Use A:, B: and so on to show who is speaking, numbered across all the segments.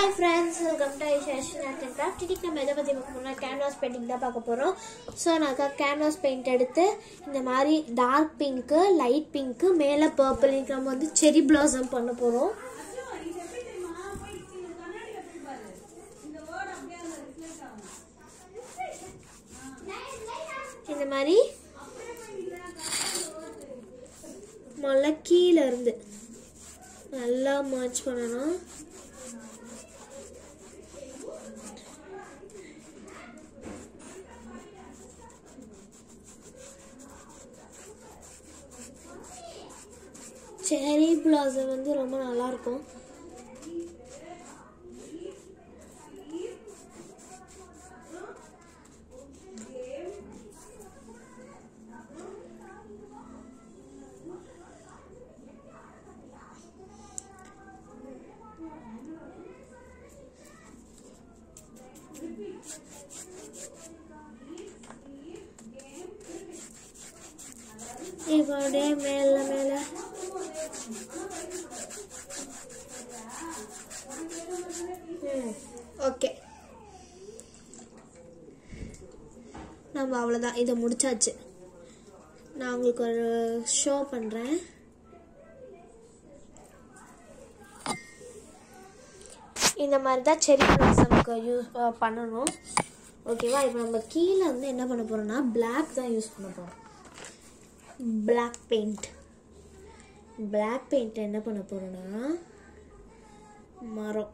A: Hi friends welcome to Aishashan art and craft இன்னைக்கு நம்ம எதை பற்றி பார்க்க போறோம்னா கேன்வாஸ் பெயிண்டிங் தான் பார்க்க போகிறோம் ஸோ நான் கேன்வாஸ் பெயிண்ட் எடுத்து இந்த மாதிரி டார்க் பிங்க்கு லைட் பிங்க்கு மேலே பர்பிள் இன்னைக்கு நம்ம வந்து செரி பிளாசம் பண்ண போகிறோம் இந்த மாதிரி மொல்ல கீழே இருந்து நல்லா மர்ச் பண்ணணும் செரி பிளாசம் வந்து ரொம்ப நல்லா இருக்கும் இப்போ அப்படியே மேல மேல ஓகே நம்ம அவ்வளோதான் இதை முடிச்சாச்சு நான் உங்களுக்கு ஒரு ஷோ பண்ணுறேன் இந்த மாதிரி தான் செரி பிளாசம்க்கு யூஸ் பண்ணணும் ஓகேவா இப்போ நம்ம கீழே வந்து என்ன பண்ண போகிறோம்னா பிளாக் தான் யூஸ் பண்ண போகிறோம் பிளாக் பெயிண்ட் பிளாக் பெயிண்ட் என்ன பண்ண போகிறோன்னா மரம்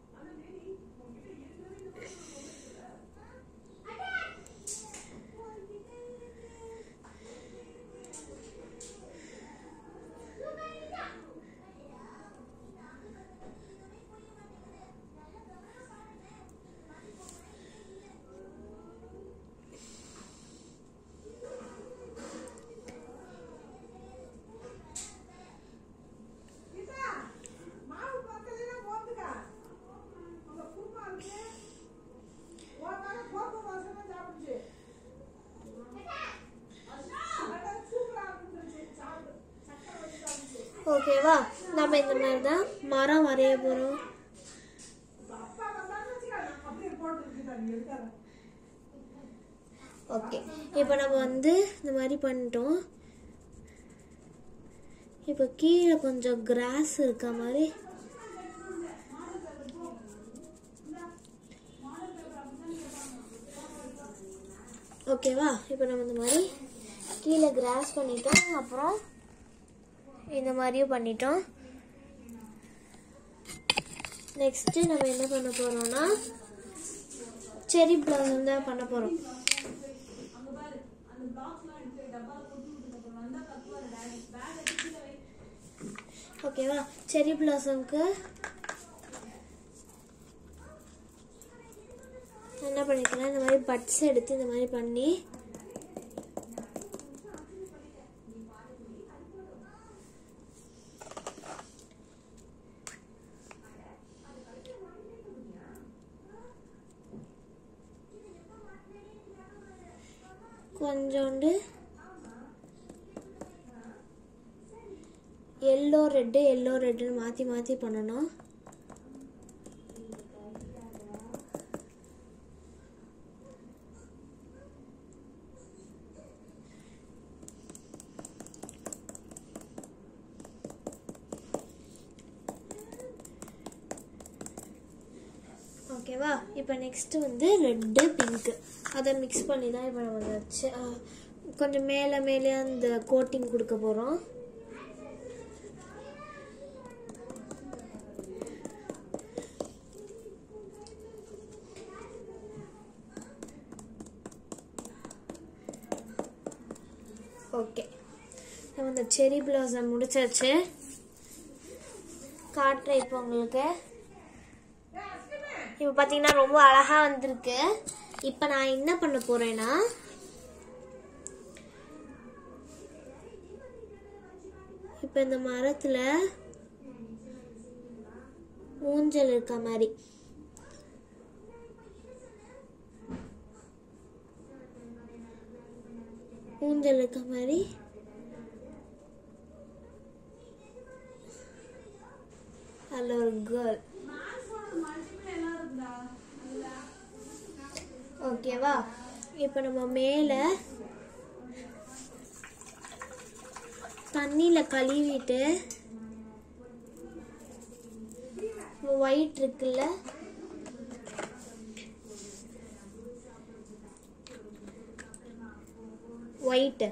A: ஓகேவா நம்ம இந்த மாதிரி தான் மரம் வரைய போகிறோம் ஓகே இப்போ நம்ம வந்து இந்த மாதிரி பண்ணிட்டோம் இப்போ கீழே கொஞ்சம் கிராஸ் இருக்க மாதிரி ஓகேவா இப்போ நம்ம இந்த மாதிரி கீழே கிராஸ் பண்ணிட்டோம் அப்புறம் இந்த மாதிரியும் பண்ணிட்டோம் நெக்ஸ்ட்டு நம்ம என்ன பண்ண போகிறோம்னா செரி பிளாசம் தான் பண்ண போகிறோம் ஓகேவா செரி பிளாசம்க்கு என்ன பண்ணிக்கலாம் இந்த மாதிரி பட்ஸ் எடுத்து இந்த மாதிரி பண்ணி கொஞ்சோண்டு எல்லோ ரெட்டு எல்லோ ரெட்டுன்னு மாற்றி மாற்றி பண்ணணும் ஓகேவா இப்போ நெக்ஸ்ட்டு வந்து ரெட்டு பிங்க்கு அதை மிக்ஸ் பண்ணி தான் இப்போ நம்ம வச்சு கொஞ்சம் மேலே மேலே அந்த கோட்டிங் கொடுக்க போகிறோம் ஓகே நம்ம இந்த செரி பிளாசம் முடிச்சாச்சு காட்டுறேன் இப்போ உங்களுக்கு இப்போ பார்த்தீங்கன்னா ரொம்ப அழகாக வந்திருக்கு இப்போ நான் என்ன பண்ண போகிறேன்னா இப்போ இந்த மரத்தில் ஊஞ்சல் இருக்க மாதிரி ஊஞ்சல் இருக்க மாதிரி அதில் ஒரு கேர்ள் ஓகேவா இப்போ நம்ம மேலே தண்ணியில் கழுவிட்டு ஒயிட் இருக்குல்ல ஒயிட்டு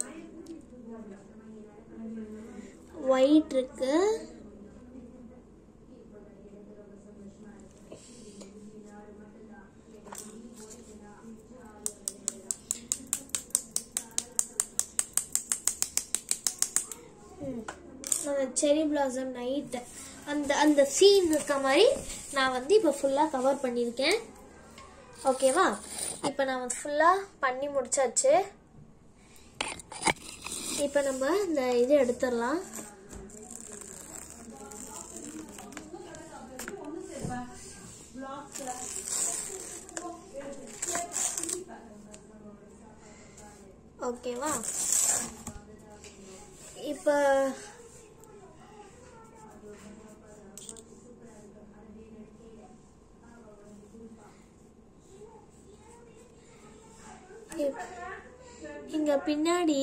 A: ஒயிட் இருக்கு ம். அந்த செரி பிளாசம் நைட்டு அந்த அந்த சீன் இருக்க மாதிரி நான் வந்து இப்போ ஃபுல்லாக கவர் பண்ணியிருக்கேன் ஓகேவா இப்போ நான் வந்து ஃபுல்லாக பண்ணி முடிச்சாச்சு இப்போ நம்ம இந்த இது எடுத்துடலாம் ஓகேவா இப்போ இப்- இங்க பின்னாடி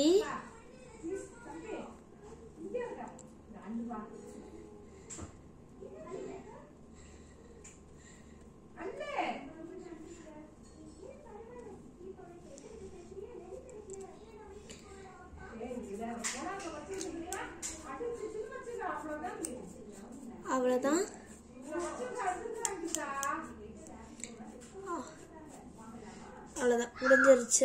A: அவ்வளோதான் அவ்வளோதான் முடிஞ்சிருச்சு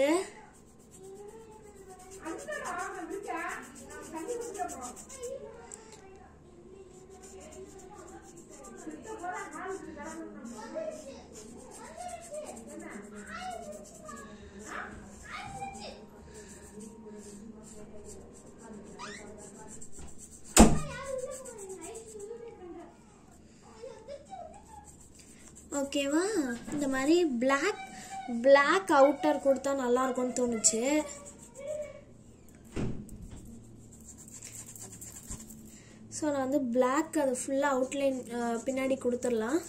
A: ஓகேவா இந்த மாதிரி பிளாக் பிளாக் அவுட்டர் கொடுத்தா நல்லா இருக்கும்னு தோணுச்சு ஸோ நான் வந்து பிளாக் அது ஃபுல்லாக அவுட்லைன் பின்னாடி கொடுத்துடலாம்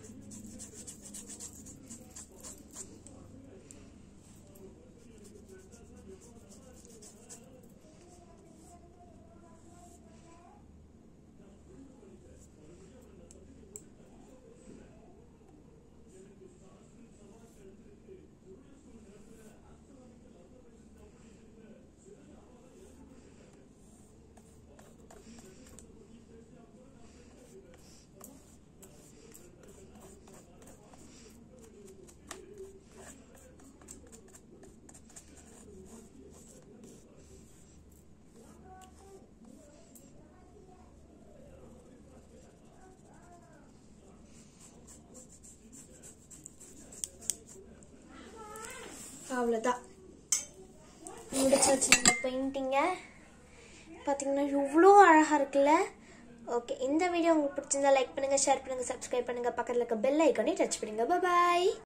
A: அவ்வளோதான் முடிச்சாச்சு இந்த பெயிண்டிங்கை பார்த்தீங்கன்னா எவ்வளோ அழகாக இருக்குல்ல ஓகே இந்த வீடியோ உங்களுக்கு பிடிச்சிருந்தா லைக் பண்ணுங்கள் ஷேர் பண்ணுங்கள் சப்ஸ்கிரைப் பண்ணுங்கள் பக்கத்தில் இருக்க பெல் ஐக்கானே டச் பண்ணுங்கள் பாய்